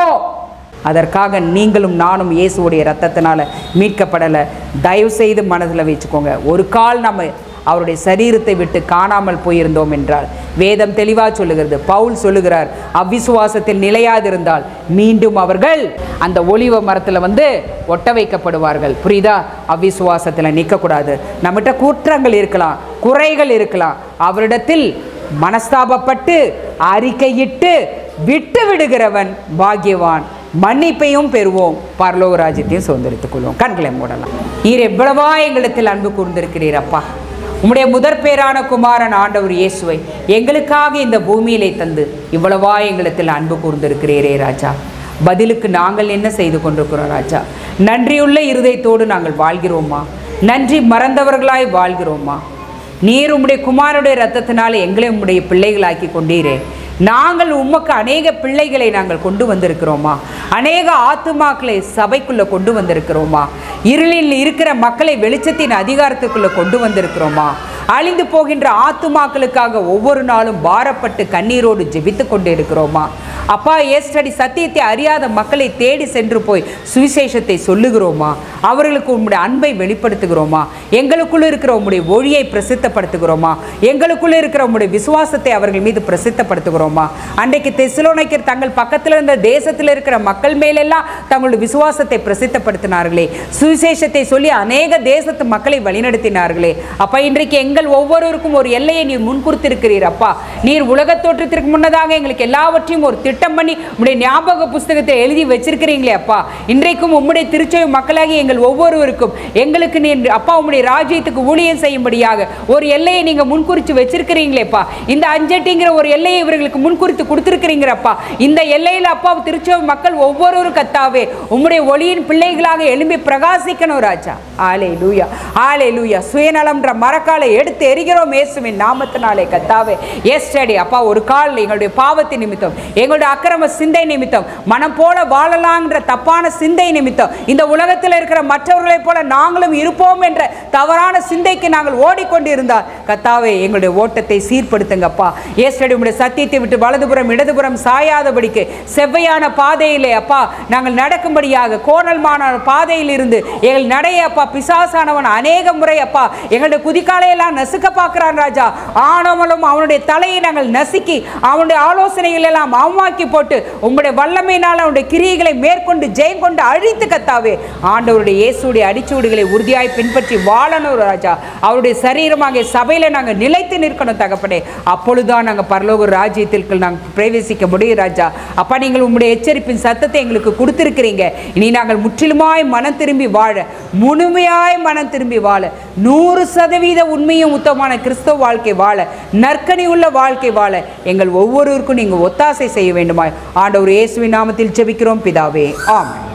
அதற்காக நீங்களும் நானும் இயேசுவுடைய ரத்தத்தினால மீட்கப்படலை தயவு செய்து மனதில் வச்சுக்கோங்க ஒரு கால் நம்ம அவருடைய சரீரத்தை விட்டு காணாமல் போயிருந்தோம் என்றால் வேதம் தெளிவாக சொல்லுகிறது பவுல் சொல்லுகிறார் அவ்விசுவாசத்தில் நிலையாதிருந்தால் மீண்டும் அவர்கள் அந்த ஒளிவ மரத்தில் வந்து ஒட்ட வைக்கப்படுவார்கள் புரியுதா அவ்விசுவாசத்தில் நிற்கக்கூடாது நம்மகிட்ட குற்றங்கள் இருக்கலாம் குறைகள் இருக்கலாம் அவரிடத்தில் மனஸ்தாபப்பட்டு அறிக்கையிட்டு விட்டு விடுகிறவன் பாக்கியவான் மன்னிப்பையும் பெறுவோம் பரலோக ராஜ்யத்தையும் சுதந்திரித்துக் கொள்வோம் கண்களை மூடலாம் நீர் எவ்வளவா எங்களிடத்தில் அன்பு கூர்ந்திருக்கிறீர் அப்பா உம்முடைய முதற் பேரான குமாரன் ஆண்டவர் இயேசுவை எங்களுக்காக இந்த பூமியிலே தந்து இவ்வளவா எங்களிடத்தில் அன்பு கூர்ந்திருக்கிறீரே ராஜா பதிலுக்கு நாங்கள் என்ன செய்து கொண்டிருக்கிறோம் ராஜா நன்றியுள்ள இருதயத்தோடு நாங்கள் வாழ்கிறோமா நன்றி மறந்தவர்களாய் வாழ்கிறோமா நீர் உம்முடைய குமாரனுடைய ரத்தத்தினால எங்களை உம்முடைய பிள்ளைகளாக்கி கொண்டீரே நாங்கள் உமக்கு அநேக பிள்ளைகளை நாங்கள் கொண்டு வந்திருக்கிறோமா அநேக ஆத்துமாக்களை சபைக்குள்ள கொண்டு வந்திருக்கிறோமா இருளில் இருக்கிற மக்களை வெளிச்சத்தின் அதிகாரத்துக்குள்ள கொண்டு வந்திருக்கிறோமா அழிந்து போகின்ற ஆத்துமாக்களுக்காக ஒவ்வொரு நாளும் பாரப்பட்டு கண்ணீரோடு ஜெபித்து கொண்டு இருக்கிறோமா அப்பா ஏஸ்டடி சத்தியத்தை அறியாத மக்களை தேடி சென்று போய் சுவிசேஷத்தை சொல்லுகிறோமா அவர்களுக்கு உம்முடைய அன்பை வெளிப்படுத்துகிறோமா எங்களுக்குள்ள இருக்கிற உம்முடைய ஒளியை பிரசித்தப்படுத்துகிறோமா எங்களுக்குள்ள இருக்கிற உம்முடைய விசுவாசத்தை அவர்கள் மீது பிரசித்தப்படுத்துகிறோமா அன்றைக்கு தெசலோனிக்கர் தங்கள் பக்கத்தில் இருந்த தேசத்தில் இருக்கிற மக்கள் மேலெல்லாம் தங்களுடைய விசுவாசத்தை பிரசித்தப்படுத்தினார்களே சுவிசேஷத்தை சொல்லி அநேக தேசத்து மக்களை வழிநடத்தினார்களே அப்பா இன்றைக்கு எங்கள் ஒவ்வொருவருக்கும் ஒரு எல்லையை நீர் முன்குறித்திருக்கிறீர் அப்பா நீர் உலகத் தோற்றத்திற்கு முன்னதாக எங்களுக்கு எல்லாவற்றையும் ஒரு திட்டம் பண்ணி உம்முடைய ஞாபக புஸ்தகத்தை எழுதி வச்சிருக்கிறீங்களே அப்பா இன்றைக்கும் உம்முடைய திருச்செவி மக்களாகி எங்கள் ஒவ்வொருவருக்கும் எங்களுக்கு நீர் அப்பா உம்முடைய ராஜ்யத்துக்கு ஊழியம் செய்யும்படியாக ஒரு எல்லையை நீங்க முன்குறித்து வச்சிருக்கிறீங்களேப்பா இந்த அஞ்சட்டிங்கிற ஒரு எல்லையை இவர்களுக்கு முன்குறித்து கொடுத்துருக்கிறீங்கிறப்பா இந்த எல்லையில் அப்பா திருச்செவி மக்கள் ஒவ்வொருவரும் கத்தாவே உம்முடைய ஒளியின் பிள்ளைகளாக எழும்பி பிரகாசிக்கணும் ராஜா ஆலே லூயா ஆலே லூயா சுயநலம்ன்ற மரக்காலை எடுத்து எரிகிறோம் இயேசுவின் நாமத்தினாலே கத்தாவே எஸ்டடி அப்பா ஒரு கால் எங்களுடைய பாவத்தின் நிமித்தம் எங்களுடைய அக்கிரம சிந்தை நிமித்தம் மனம் போல வாழலாங்கிற தப்பான சிந்தை நிமித்தம் இந்த உலகத்தில் இருக்கிற மற்றவர்களைப் போல நாங்களும் இருப்போம் என்ற தவறான சிந்தைக்கு நாங்கள் ஓடிக்கொண்டிருந்தால் கத்தாவே எங்களுடைய ஓட்டத்தை சீர்படுத்துங்கப்பா ஏஸ்டடி உடைய சத்தியத்தை விட்டு வலதுபுறம் இடதுபுறம் சாயாதபடிக்கு செவ்வையான பாதையிலே அப்பா நாங்கள் நடக்கும்படியாக கோணல்மான பாதையில் இருந்து எங்கள் நடைய அப்பா பிசாசானவன் அநேக முறை அப்பா எங்களுடைய குதிக்காலையெல்லாம் நசுக்க பார்க்கிறான் ராஜா ஆனவனும் அவனுடைய தலையை நாங்கள் நசுக்கி அவனுடைய ஆலோசனைகள் எல்லாம் அவமாக்கி போட்டு உங்களுடைய வல்லமையினால் அவனுடைய கிரியைகளை மேற்கொண்டு ஜெயம் கொண்டு அழித்து கத்தாவே ஆண்டவருடைய இயேசுடைய அடிச்சூடுகளை உறுதியாய் பின்பற்றி வாழணும் ராஜா அவருடைய சரீரமாக சபையில் நாங்கள் நிலைத்து நிற்கணும் தகப்பனே அப்பொழுதுதான் நாங்கள் பரலோக ராஜ்யத்திற்கு நாங்கள் பிரவேசிக்க முடியும் ராஜா அப்பா நீங்கள் உங்களுடைய எச்சரிப்பின் சத்தத்தை எங்களுக்கு கொடுத்திருக்கிறீங்க இனி நாங்கள் முற்றிலுமாய் மனம் திரும்பி வாழ முழுமையாய் மனம் திரும்பி வாழ நூறு சதவீத உண்மையும் உத்தமமான கிறிஸ்தவ வாழ்க்கை வாழ நற்கனி உள்ள வாழ்க்கை வாழ எங்கள் ஒவ்வொருவருக்கும் நீங்கள் ஒத்தாசை செய்ய வேண்டுமாய் ஆண்டவர் இயேசுவின் நாமத்தில் ஜெபிக்கிறோம் பிதாவே ஆமென்